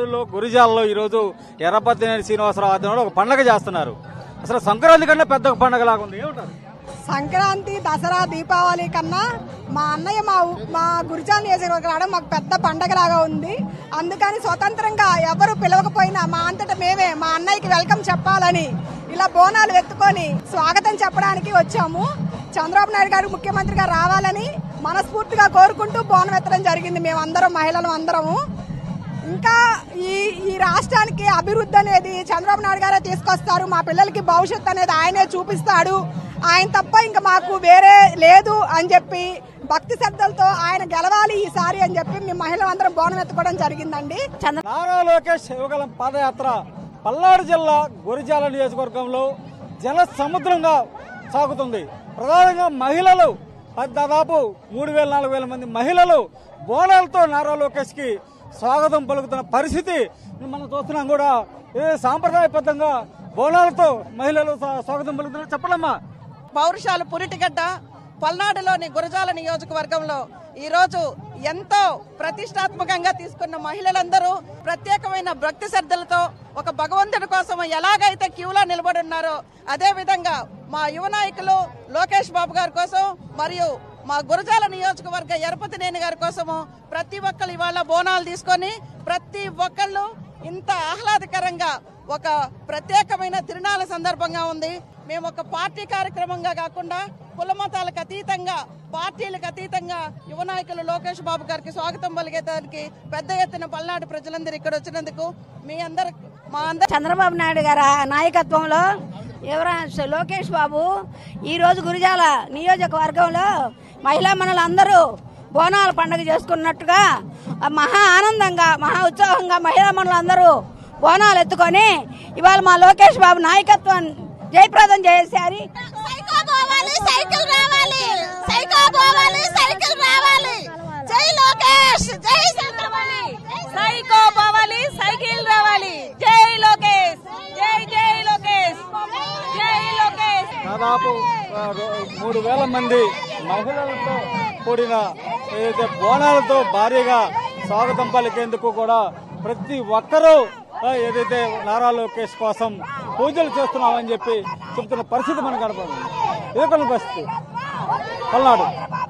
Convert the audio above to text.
పల్నాడులో గురిజాలలో ఈరోజు ఎర్రపతినేని శ్రీనివాసరావు ఆధ్వర్యంలో ఒక పండగ చేస్తున్నారు అసలు సంక్రాంతి కన్నా పెద్ద ఒక పండగ లాగా ఉంది ఏమంటారు సంక్రాంతి దసరా దీపావళి కన్నా మా అన్నయ్య మా ఊ- మా గురిజాల నియోజకవర్గం రావడం మాకు పెద్ద పండగలాగా ఉంది అందుకని స్వతంత్రంగా ఎవరు పిలవకపోయినా మా అంతటా మేమే మా అన్నయ్యకి వెల్కమ్ చెప్పాలని ఇలా బోనాలు ఎత్తుకొని స్వాగతం చెప్పడానికి వచ్చాము చంద్రబాబు నాయుడు గారు ముఖ్యమంత్రిగా రావాలని మనస్ఫూర్తిగా కోరుకుంటూ బోనం ఎత్తడం జరిగింది మేమందరం మహిళలు అందరము ఇంకా ఈ ఈ రాష్ట్రానికి అభివృద్ధి అనేది చంద్రబాబు నాయుడు గారే తీసుకొస్తారు మా పిల్లలకి భవిష్యత్తు అనేది ఆయనే చూపిస్తాడు ఆయన తప్ప ఇంకా మాకు వేరే లేదు అని చెప్పి భక్తి శ్రద్ధలతో ఆయన గెలవాలి ఈసారి అని చెప్పి మేము మహిళలందరం బోనం ఎత్తుకోవడం జరిగిందండి చంద్ర నారా లోకేష్ యువగలం పాదయాత్ర పల్నాడు జిల్లా గురిజాల నియోజకవర్గంలో జల సముద్రంగా సాగుతుంది ప్రధానంగా మహిళలు పది- దాదాపు మూడు వేల నాలుగు వేల మంది మహిళలు బోనాలతో నారా లోకేష్ కి స్వాగతం పలుకుతున్న పరిస్థితి మనం చూస్తున్నాం కూడా ఇది సాంప్రదాయబద్ధంగా బోనాలతో మహిళలు స్వా- స్వాగతం పలుకుతున్నారు చెప్పలమ్మా పౌరుషాలు పురిటిగడ్డ పల్నాడులోని గురజాల నియోజకవర్గంలో ఈరోజు ఎంతో ప్రతిష్టాత్మకంగా తీసుకున్న మహిళలందరూ ప్రత్యేకమైన భక్తి శ్రద్ధలతో ఒక భగవంతుడి కోసం ఎలాగైతే క్యూలో నిలబడి ఉన్నారో అదే విధంగా మా యువ నాయకులు లోకేష్ బాబు గారి కోసం మరియు మా గురజాల నియోజకవర్గ ఎరపతినేని గారి కోసము ప్రతి ఒక్కరు ఇవాళ బోనాలు తీసుకొని ప్రతి ఒక్కళ్ళు ఇంత ఆహ్లాదకరంగా ఒక ప్రత్యేకమైన తిరునాళ్ళ సందర్భంగా ఉంది మేము ఒక పార్టీ కార్యక్రమంగా కాకుండా కుల మతాలకు అతీతంగా పార్టీలకు అతీతంగా యువ నాయకులు లోకేష్ బాబు గారికి స్వాగతం పలిగేదానికి పెద్ద ఎత్తున పల్నాడు ప్రజలందరూ ఇక్కడ వచ్చినందుకు మీ అందరు మా అందరి చంద్రబాబు నాయుడు గారి నాయకత్వంలో ఎవరా లోకేష్ బాబు ఈ రోజు గురిజాల నియోజకవర్గంలో మహిళా మనులందరూ బోనాల పండుగ చేసుకున్నట్టుగా ఆ మహా ఆనందంగా మహా ఉత్సాహంగా మహిళా మనులందరూ బోనాలు ఎత్తుకొని ఇవాళ మా లోకేష్ బాబు నాయకత్వం జయప్రదం చేశారు సైకో పోవాలి సైకిల్ రావాలి సైకో పోవాలి సైకిల్ రావాలి జై లోకేష్ జై చంద్రబాబు సైకో పోవాలి సైకిల్ రావాలి జై లోకేష్ జై జై లోకేష్ జై లోకేష్ దాదాపు ఆ, రో- మూడు వేల మంది మహిళలతో కూడిన ఏదైతే బోనాలతో భారీగా స్వాగతం పలికేందుకు కూడా ప్రతి ఒక్కరూ ఆ, ఏదైతే నారా లోకేష్ కోసం పూజలు చేస్తున్నామని చెప్పి చెప్తున్న పరిస్థితి మనకు కనపడుతుంది ఇదే కొన్ని పరిస్థితి పల్నాడు